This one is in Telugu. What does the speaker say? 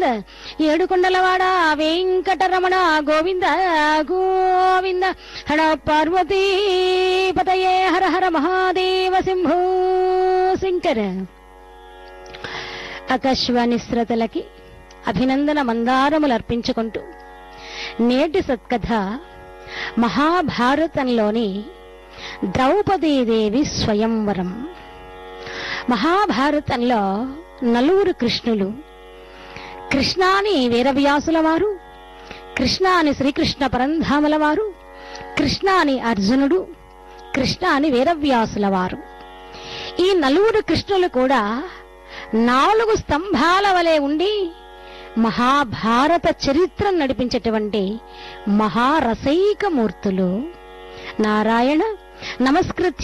ఏడుకొండలవాడ వెంకటరమణ గోవింద గోవింద హర పార్వతీ పతయే హర హర మహాదేవ శంభో శంకర ఆకాశవాణి శ్రోతలకి అభినందన మందారములు అర్పించుకుంటూ నేటి సత్కథ మహాభారతంలోని ద్రౌపదీదేవి స్వయంవరం మహాభారతంలో నలుగురు కృష్ణులు కృష్ణాని వీరవ్యాసుల వారు కృష్ణాని శ్రీకృష్ణ పరంధాముల వారు కృష్ణాని అర్జునుడు కృష్ణాని వీరవ్యాసుల వారు ఈ నలుగురు కృష్ణులు కూడా నాలుగు స్తంభాల వలె ఉండి మహాభారత చరిత్ర నడిపించేటువంటి మహారసైక మూర్తులు నారాయణ నమస్కృత్య